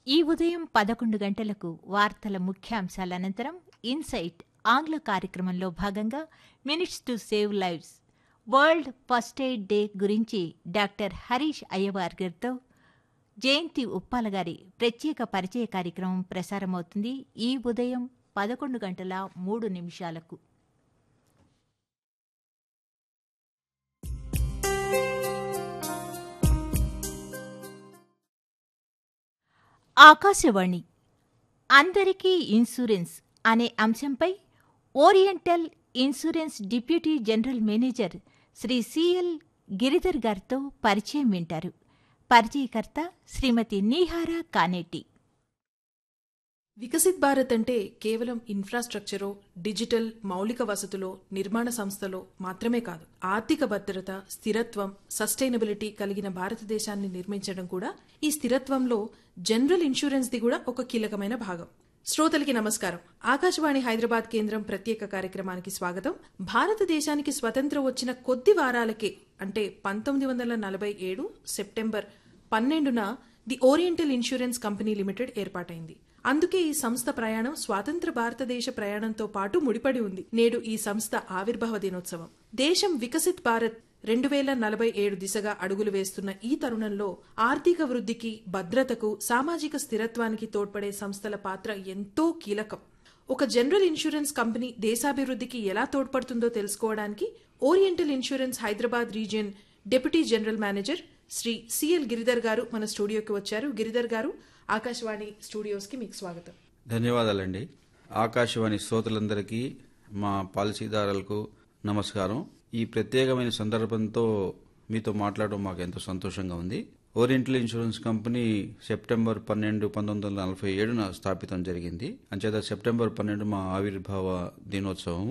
ఈ ఉదయం పదకొండు గంటలకు వార్తల ముఖ్యాంశాల అనంతరం ఇన్సైట్ ఆంగ్ల కార్యక్రమంలో భాగంగా minutes to save lives world first aid day గురించి డాక్టర్ హరీష్ అయ్యవార్ గారితో జయంతి ఉప్పాల గారి ప్రత్యేక పరిచయ కార్యక్రమం ప్రసారమవుతుంది ఈ ఉదయం పదకొండు గంటల మూడు నిమిషాలకు ఆకాశవాణి అందరికీ ఇన్సూరెన్స్ అనే అంశంపై Oriental Insurance deputy general manager Shri CL Giridhar గారితో పరిచయం వింటారు పరిచయకర్త శ్రీమతి నీహారా కానేటి వికసిత్ భారత్ అంటే కేవలం ఇన్ఫ్రాస్ట్రక్చరో డిజిటల్ మౌలిక వసతులో నిర్మాణ సంస్థలో మాత్రమే కాదు ఆర్థిక భద్రత స్థిరత్వం సస్టైనబిలిటీ కలిగిన భారతదేశాన్ని నిర్మించడం కూడా ఈ స్థిరత్వంలో జనరల్ ఇన్సూరెన్స్ ది కూడా ఒక కీలకమైన భాగం శ్రోతలకి నమస్కారం ఆకాశవాణి హైదరాబాద్ కేంద్రం ప్రత్యేక కార్యక్రమానికి స్వాగతం భారతదేశానికి స్వతంత్రం వచ్చిన కొద్ది వారాలకే అంటే పంతొమ్మిది వందల నలభై ఏడు సెప్టెంబర్ పన్నెండున the Oriental Insurance Company Limited ఏర్పాటైంది అందుకే ఈ సంస్థ ప్రయాణం స్వాతంత్ర భారతదేశ ప్రయాణంతో పాటు ముడిపడి ఉంది నేడు ఈ సంస్థ ఆవిర్భావ దినోత్సవం దేశం వికసిత్ భారత్ రెండు వేల నలభై ఏడు దిశగా అడుగులు వేస్తున్న ఈ తరుణంలో ఆర్థిక వృద్ధికి భద్రతకు సామాజిక స్థిరత్వానికి తోడ్పడే సంస్థల పాత్ర ఎంతో కీలకం ఒక జనరల్ ఇన్సూరెన్స్ కంపెనీ దేశాభివృద్ధికి ఎలా తోడ్పడుతుందో తెలుసుకోవడానికి Oriental Insurance Hyderabad region deputy general manager Shri CL Giridhar garu మన స్టూడియోకి వచ్చారు గిరిధర్ గారు ఆకాశవాణి స్టూడియోస్ కి మీకు స్వాగతం ధన్యవాదాలండి ఆకాశవాణి శ్రోతలందరికీ మా పాలసీదారులకు నమస్కారం ఈ ప్రత్యేకమైన సందర్భంతో మీతో మాట్లాడడం మాకు ఎంతో సంతోషంగా ఉంది ఓరియంటల్ ఇన్సూరెన్స్ కంపెనీ సెప్టెంబర్ పన్నెండు పంతొమ్మిది వందల నలభై ఏడున స్థాపితం జరిగింది అంచేత సెప్టెంబర్ పన్నెండు మా ఆవిర్భావ దినోత్సవం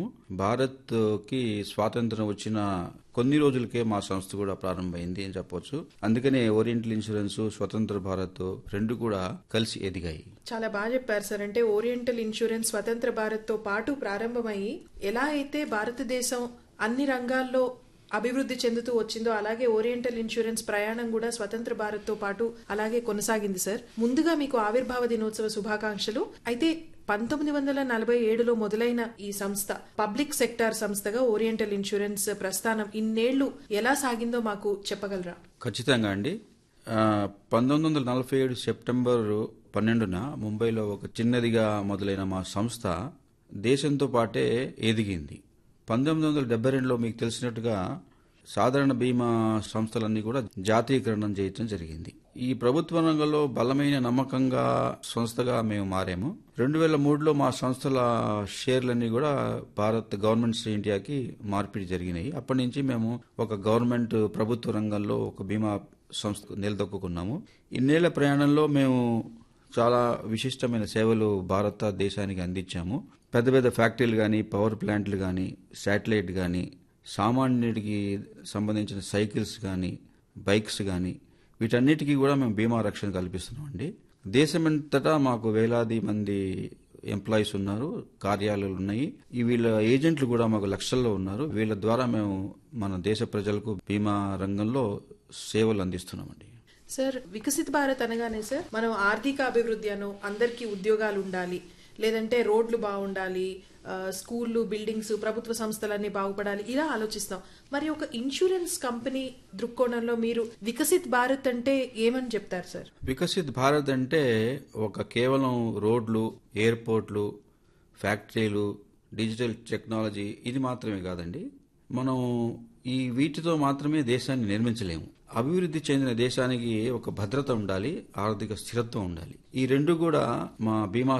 భారత్కి స్వాతంత్రం వచ్చిన కొన్ని రోజులకే మా సంస్థ కూడా ప్రారంభమైంది అని చెప్పొచ్చు అందుకనే ఓరియంటల్ ఇన్సూరెన్స్ స్వతంత్ర భారత్ రెండు కూడా కలిసి ఎదిగాయి చాలా బాగా చెప్పారు సార్ అంటే ఓరియంటల్ ఇన్సూరెన్స్ స్వతంత్ర భారత్ తో పాటు ప్రారంభమయ్యి ఎలా అయితే భారతదేశం అన్ని రంగాల్లో అభివృద్ధి చెందుతూ వచ్చిందో అలాగే ఓరియంటల్ ఇన్సూరెన్స్ ప్రయాణం కూడా స్వతంత్ర భారత్ తో పాటు అలాగే కొనసాగింది సార్ ముందుగా మీకు ఆవిర్భావ దినోత్సవ శుభాకాంక్షలు అయితే పంతొమ్మిది వందల నలభై ఏడులో మొదలైన ఈ సంస్థ పబ్లిక్ సెక్టార్ సంస్థగా ఓరియంటల్ ఇన్సూరెన్స్ ప్రస్థానం ఇన్నేళ్లు ఎలా సాగిందో మాకు చెప్పగలరా ఖచ్చితంగా అండి ఆ, పంతొమ్మిది వందల నలభై ఏడు సెప్టెంబర్ పన్నెండున ముంబైలో ఒక చిన్నదిగా మొదలైన మా సంస్థ దేశంతో పాటే ఎదిగింది పంతొమ్మిది వందల డెబ్బై రెండులో మీకు తెలిసినట్టుగా సాధారణ బీమా సంస్థలన్నీ కూడా జాతీయకరణం చేయటం జరిగింది ఈ ప్రభుత్వ రంగంలో బలమైన నమ్మకంగా సంస్థగా మేము మారాము రెండు వేల మూడులో మా సంస్థల షేర్లన్నీ కూడా భారత్ గవర్నమెంట్ ఆఫ్ ఇండియాకి మార్పిడి జరిగినాయి అప్పటి నుంచి మేము ఒక గవర్నమెంట్ ప్రభుత్వ రంగంలో ఒక బీమా సంస్థ నిలదొక్కున్నాము ఇన్నేళ్ల ప్రయాణంలో మేము చాలా విశిష్టమైన సేవలు భారతదేశానికి అందించాము పెద్ద పెద్ద ఫ్యాక్టరీలు కానీ పవర్ ప్లాంట్లు కానీ శాటిలైట్ కానీ సామాన్యుడికి సంబంధించిన సైకిల్స్ కానీ బైక్స్ కానీ వీటన్నిటికీ కూడా మేము బీమా రక్షణ కల్పిస్తున్నామండి దేశమంతటా మాకు వేలాది మంది ఎంప్లాయీస్ ఉన్నారు కార్యాలయాలు ఉన్నాయి ఈ వీళ్ళ ఏజెంట్లు కూడా మాకు లక్షల్లో ఉన్నారు వీళ్ళ ద్వారా మేము మన దేశ ప్రజలకు బీమా రంగంలో సేవలు అందిస్తున్నామండి సార్ వికసిత్ భారత్ అనగానే సార్ మనం ఆర్థిక అభివృద్ధి అను అందరికీ ఉద్యోగాలు ఉండాలి లేదంటే రోడ్లు బాగుండాలి ఆ, స్కూళ్ళు బిల్డింగ్స్ ప్రభుత్వ సంస్థలన్నీ బాగుపడాలి ఇలా ఆలోచిస్తాం మరి ఒక ఇన్సూరెన్స్ కంపెనీ దృక్కోణంలో మీరు వికసిత్ భారత్ అంటే ఏమని చెప్తారు సార్ వికసిత్ భారత్ అంటే ఒక కేవలం రోడ్లు ఎయిర్పోర్ట్లు ఫ్యాక్టరీలు డిజిటల్ టెక్నాలజీ ఇది మాత్రమే కాదండి మనం ఈ వీటితో మాత్రమే దేశాన్ని నిర్మించలేము అభివృద్ధి చెందిన దేశానికి ఒక భద్రత ఉండాలి ఆర్థిక స్థిరత్వం ఉండాలి ఈ రెండు కూడా మా బీమా